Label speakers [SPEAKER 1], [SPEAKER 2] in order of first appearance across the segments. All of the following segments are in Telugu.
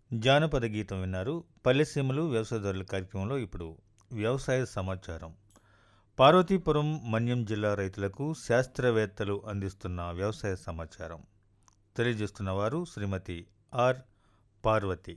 [SPEAKER 1] జానపద గీతం విన్నారు పల్లెసీమలు వ్యవసాయదారుల కార్యక్రమంలో ఇప్పుడు వ్యవసాయ సమాచారం పార్వతీపురం మన్యం జిల్లా రైతులకు శాస్త్రవేత్తలు అందిస్తున్న వ్యవసాయ సమాచారం తెలియజేస్తున్నవారు శ్రీమతి ఆర్ పార్వతి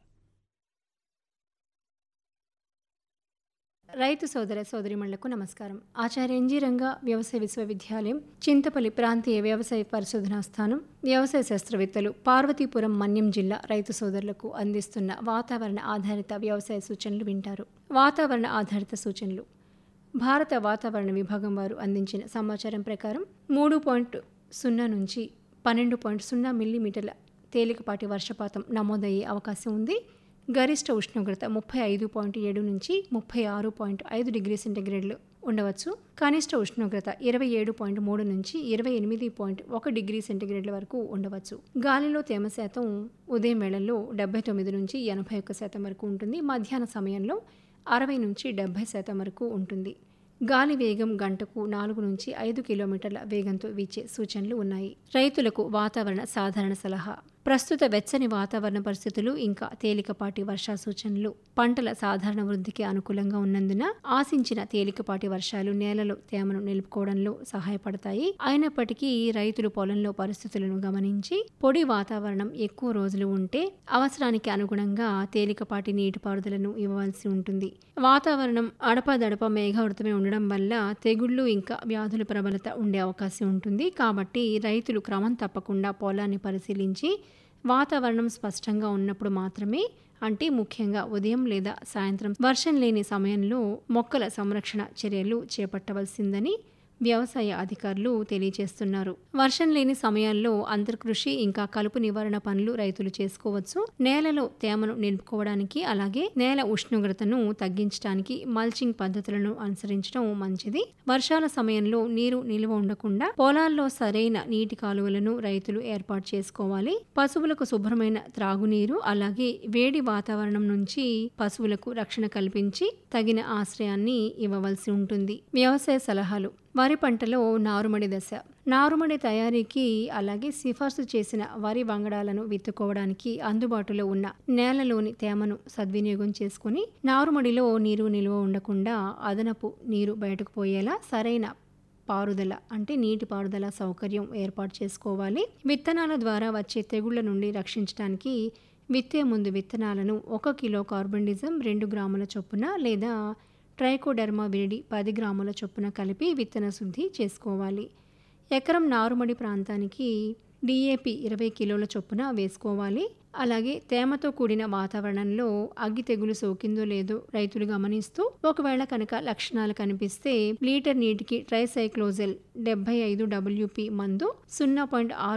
[SPEAKER 2] రైతు సోదర సోదరిమణులకు నమస్కారం ఆచార్య ఎన్జీ రంగ వ్యవసాయ విశ్వవిద్యాలయం చింతపల్లి ప్రాంతీయ వ్యవసాయ పరిశోధనా స్థానం వ్యవసాయ శాస్త్రవేత్తలు పార్వతీపురం మన్యం జిల్లా రైతు సోదరులకు అందిస్తున్న వాతావరణ ఆధారిత వ్యవసాయ సూచనలు వింటారు వాతావరణ ఆధారిత సూచనలు భారత వాతావరణ విభాగం వారు అందించిన సమాచారం ప్రకారం మూడు పాయింట్ సున్నా నుంచి పన్నెండు పాయింట్ సున్నా మిల్లీమీటర్ల తేలికపాటి వర్షపాతం నమోదయ్యే అవకాశం ఉంది గరిష్ట ఉష్ణోగ్రత ముప్పై ఐదు పాయింట్ ఏడు నుంచి ముప్పై ఆరు పాయింట్ ఐదు డిగ్రీ సెంటీగ్రేడ్లు ఉండవచ్చు కనిష్ట ఉష్ణోగ్రత ఇరవై ఏడు పాయింట్ మూడు నుంచి ఇరవై ఎనిమిది పాయింట్ ఒక డిగ్రీ సెంటీగ్రేడ్ల వరకు ఉండవచ్చు గాలిలో తేమ శాతం ఉదయం వేళల్లో డెబ్బై తొమ్మిది నుంచి ఎనభై ఒక్క శాతం వరకు ఉంటుంది మధ్యాహ్న సమయంలో అరవై నుంచి డెబ్బై శాతం వరకు ఉంటుంది గాలి వేగం గంటకు నాలుగు నుంచి ఐదు కిలోమీటర్ల వేగంతో వీచే సూచనలు ఉన్నాయి రైతులకు వాతావరణ సాధారణ సలహా ప్రస్తుత వెచ్చని వాతావరణ పరిస్థితులు ఇంకా తేలికపాటి వర్షా సూచనలు పంటల సాధారణ వృద్ధికి అనుకూలంగా ఉన్నందున ఆశించిన తేలికపాటి వర్షాలు నేలలో తేమను నిలుపుకోవడంలో సహాయపడతాయి అయినప్పటికీ రైతులు పొలంలో పరిస్థితులను గమనించి పొడి వాతావరణం ఎక్కువ రోజులు ఉంటే అవసరానికి అనుగుణంగా తేలికపాటి నీటిపారుదలను ఇవ్వవలసి ఉంటుంది వాతావరణం అడపదడప మేఘావృతమై ఉండడం వల్ల తెగుళ్లు ఇంకా వ్యాధుల ప్రబలత ఉండే అవకాశం ఉంటుంది కాబట్టి రైతులు క్రమం తప్పకుండా పొలాన్ని పరిశీలించి వాతావరణం స్పష్టంగా ఉన్నప్పుడు మాత్రమే అంటే ముఖ్యంగా ఉదయం లేదా సాయంత్రం వర్షం లేని సమయంలో మొక్కల సంరక్షణ చర్యలు చేపట్టవలసిందని వ్యవసాయ అధికారులు తెలియజేస్తున్నారు వర్షం లేని సమయాల్లో అంతర్కృషి ఇంకా కలుపు నివారణ పనులు రైతులు చేసుకోవచ్చు నేలలో తేమను నిలుపుకోవడానికి అలాగే నేల ఉష్ణోగ్రతను తగ్గించడానికి మల్చింగ్ పద్ధతులను అనుసరించడం మంచిది వర్షాల సమయంలో నీరు నిల్వ ఉండకుండా పొలాల్లో సరైన నీటి కాలువలను రైతులు ఏర్పాటు చేసుకోవాలి పశువులకు శుభ్రమైన త్రాగునీరు అలాగే వేడి వాతావరణం నుంచి పశువులకు రక్షణ కల్పించి తగిన ఆశ్రయాన్ని ఇవ్వవలసి ఉంటుంది వ్యవసాయ సలహాలు వరి పంటలో నారుమడి దశ నారుమడి తయారీకి అలాగే సిఫార్సు చేసిన వరి వంగడాలను విత్తుకోవడానికి అందుబాటులో ఉన్న నేలలోని తేమను సద్వినియోగం చేసుకుని నారుమడిలో నీరు నిల్వ ఉండకుండా అదనపు నీరు బయటకు పోయేలా సరైన పారుదల అంటే నీటి పారుదల సౌకర్యం ఏర్పాటు చేసుకోవాలి విత్తనాల ద్వారా వచ్చే తెగుళ్ల నుండి రక్షించడానికి విత్తే ముందు విత్తనాలను ఒక కిలో కార్బన్డిజం రెండు గ్రాముల చొప్పున లేదా ట్రైకోడెర్మా విరిడి పది గ్రాముల చొప్పున కలిపి విత్తన శుద్ధి చేసుకోవాలి ఎకరం నారుమడి ప్రాంతానికి డిఏపి ఇరవై కిలోల చొప్పున వేసుకోవాలి అలాగే తేమతో కూడిన వాతావరణంలో అగ్గి తెగులు సోకిందో లేదో రైతులు గమనిస్తూ ఒకవేళ కనుక లక్షణాలు కనిపిస్తే లీటర్ నీటికి ట్రైసైక్లోజెల్ డెబ్బై ఐదు డబ్ల్యూపి మందు సున్నా పాయింట్ ఆరు